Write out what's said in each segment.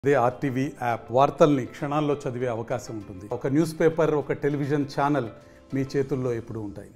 అదే RTV app వార్తల్ని క్షణాల్లో చదివే అవకాశం ఉంటుంది ఒక న్యూస్ పేపర్ ఒక టెలివిజన్ ఛానల్ మీ చేతుల్లో ఎప్పుడూ ఉంటాయి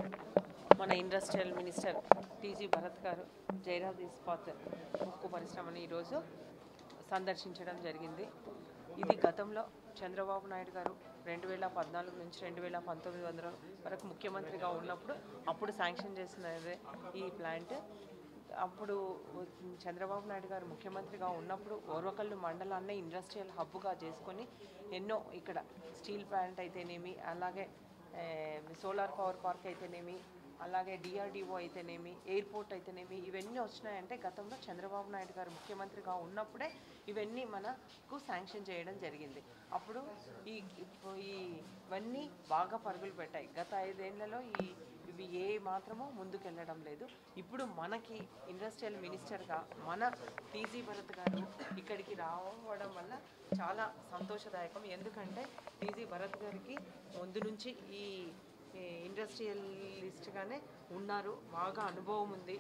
మన ఇండస్ట్రియల్ మినిస్టర్ టీజీ భరత్ గారు జైరాజ్ ఇస్పాత్ ఉక్కు పరిశ్రమని ఈరోజు సందర్శించడం జరిగింది ఇది గతంలో చంద్రబాబు నాయుడు గారు రెండు వేల పద్నాలుగు నుంచి రెండు వేల పంతొమ్మిది వందల వరకు ముఖ్యమంత్రిగా ఉన్నప్పుడు అప్పుడు శాంక్షన్ చేసినదే ఈ ప్లాంట్ అప్పుడు చంద్రబాబు నాయుడు గారు ముఖ్యమంత్రిగా ఉన్నప్పుడు ఓర్వకల్లు మండలాన్ని ఇండస్ట్రియల్ హబ్గా చేసుకొని ఎన్నో ఇక్కడ స్టీల్ ప్లాంట్ అయితేనేమి అలాగే ఏ, సోలార్ పవర్ పార్క్ అయితేనేమి అలాగే డిఆర్డిఓ అయితేనేమి ఎయిర్పోర్ట్ అయితేనేమి ఇవన్నీ వచ్చినాయంటే గతంలో చంద్రబాబు నాయుడు గారు ముఖ్యమంత్రిగా ఉన్నప్పుడే ఇవన్నీ మనకు శాంక్షన్ చేయడం జరిగింది అప్పుడు ఈ ఇప్పుడు ఈ ఇవన్నీ బాగా పరుగులు పెట్టాయి గత ఐదేళ్లలో ఈ ఇవి ఏ మాత్రమో ముందుకెళ్ళడం లేదు ఇప్పుడు మనకి ఇండస్ట్రియల్ మినిస్టర్గా మన టీజీ భరత్ గారు ఇక్కడికి రావడం వల్ల చాలా సంతోషదాయకం ఎందుకంటే టీజీ భరత్ గారికి ముందు నుంచి ఈ ఈ ఇండస్ట్రియలిస్ట్గానే ఉన్నారు బాగా అనుభవం ఉంది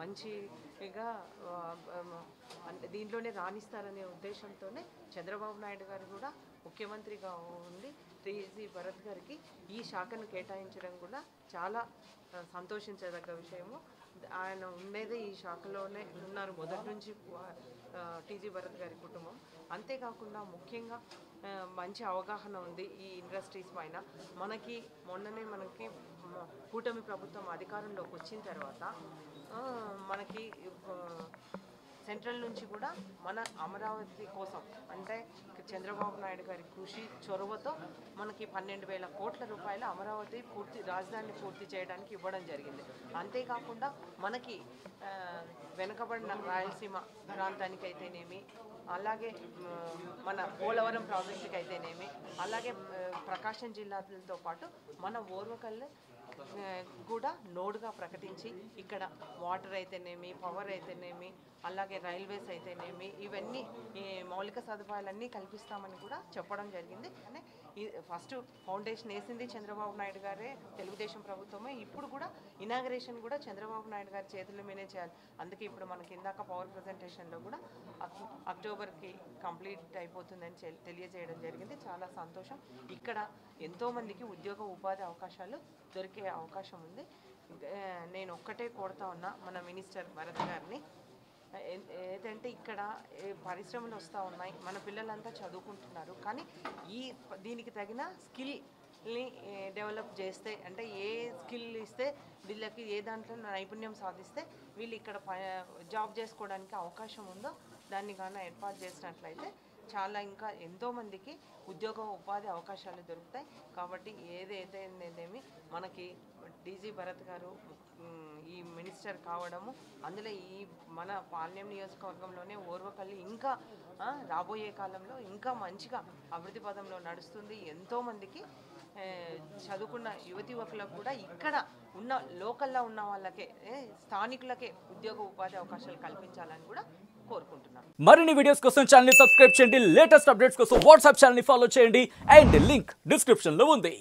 మంచిగా ఆ, ఆ, అంటే దీంట్లోనే రాణిస్తారనే ఉద్దేశంతోనే చంద్రబాబు నాయుడు గారు కూడా ముఖ్యమంత్రిగా ఉండి టీజీ భరత్ గారికి ఈ శాఖను కేటాయించడం కూడా చాలా ఆ, సంతోషించదగ్గ విషయము ఆయన ఉండేదే ఈ శాఖలోనే ఉన్నారు మొదటి నుంచి ఆ, టీజీ భరత్ గారి కుటుంబం అంతేకాకుండా ముఖ్యంగా ఆ, మంచి అవగాహన ఉంది ఈ ఇండస్ట్రీస్ పైన మనకి మొన్ననే మనకి మ- కూటమి ప్రభుత్వం అధికారంలోకి వచ్చిన తర్వాత ఆ, మనకి ఆ, సెంట్రల్ నుంచి కూడా మన అమరావతి కోసం అంటే చంద్రబాబు నాయుడు గారి కృషి చొరవతో మనకి పన్నెండు వేల కోట్ల రూపాయల అమరావతి పూర్తి రాజధానిని పూర్తి చేయడానికి ఇవ్వడం జరిగింది అంతేకాకుండా మనకి ఆ, వెనుకబడిన రాయలసీమ ప్రాంతానికి అయితేనేమి అలాగే మ, మన పోలవరం ప్రాజెక్టుకి అయితేనేమి అలాగే ఆ, ప్రకాశం జిల్లాలతో పాటు మన ఓర్వకల్ ఆ, కూడా నోడుగా ప్రకటించి ఇక్కడ వాటర్ అయితేనేమి పవర్ అయితేనేమి అలాగే రైల్వేస్ అయితేనేమి ఇవన్నీ ఈ మౌలిక సదుపాయాలన్నీ కల్పిస్తామని కూడా చెప్పడం జరిగింది కానీ ఈ ఫస్ట్ ఫౌండేషన్ వేసింది చంద్రబాబు నాయుడు గారే తెలుగుదేశం ప్రభుత్వమే ఇప్పుడు కూడా ఇనాగరేషన్ కూడా చంద్రబాబు నాయుడు గారి చేతుల మీదే చేయాలి అందుకే ఇప్పుడు మనకి ఇందాక పవర్ ప్రజెంటేషన్లో కూడా అక్- అక్టోబర్కి కంప్లీట్ అయిపోతుందని చె- తెలియజేయడం జరిగింది చాలా సంతోషం ఇక్కడ ఎంతోమందికి ఉద్యోగ ఉపాధి అవకాశాలు దొరికే అవకాశం ఉంది ఏ, నేను ఒక్కటే కోరుతా ఉన్నా మన మినిస్టర్ భరత్ గారిని ఏ- ఏదంటే ఇక్కడ ఏ పరిశ్రమలు వస్తూ ఉన్నాయి మన పిల్లలంతా చదువుకుంటున్నారు కానీ ఈ ప- దీనికి తగిన స్కిల్ని డెవలప్ చేస్తే అంటే ఏ స్కిల్ ఇస్తే వీళ్ళకి ఏ దాంట్లో నైపుణ్యం సాధిస్తే వీళ్ళు ఇక్కడ ప- జాబ్ చేసుకోవడానికి అవకాశం ఉందో దాన్ని కానీ ఏర్పాటు చేసినట్లయితే చాలా ఇంకా ఎంతోమందికి ఉద్యోగ ఉపాధి అవకాశాలు దొరుకుతాయి కాబట్టి ఏదైతేనేమి మనకి డీజీ భరత్ గారు ఉమ్, ఈ మినిస్టర్ కావడము అందులో ఈ మన పాల్యం నియోజకవర్గంలోనే ఓర్వకల్లి ఇంకా ఆ, రాబోయే కాలంలో ఇంకా మంచిగా అభివృద్ధి పదంలో నడుస్తుంది ఎంతోమందికి ఏ, చదువుకున్న యువతి యువకులకు కూడా ఇక్కడ ఉన్న లోకల్లో ఉన్న వాళ్ళకే ఏ, స్థానికులకే ఉద్యోగ ఉపాధి అవకాశాలు కల్పించాలని కూడా కోరుకుంటున్నాను మరిన్ని వీడియోస్ కోసం ఛానల్ ని సబ్స్క్రైబ్ చేయండి లేటెస్ట్ అప్డేట్స్ కోసం వాట్సాప్ ఛానల్ ని ఫాలో చేయండి అండ్ లింక్ డిస్క్రిప్షన్ లో ఉంది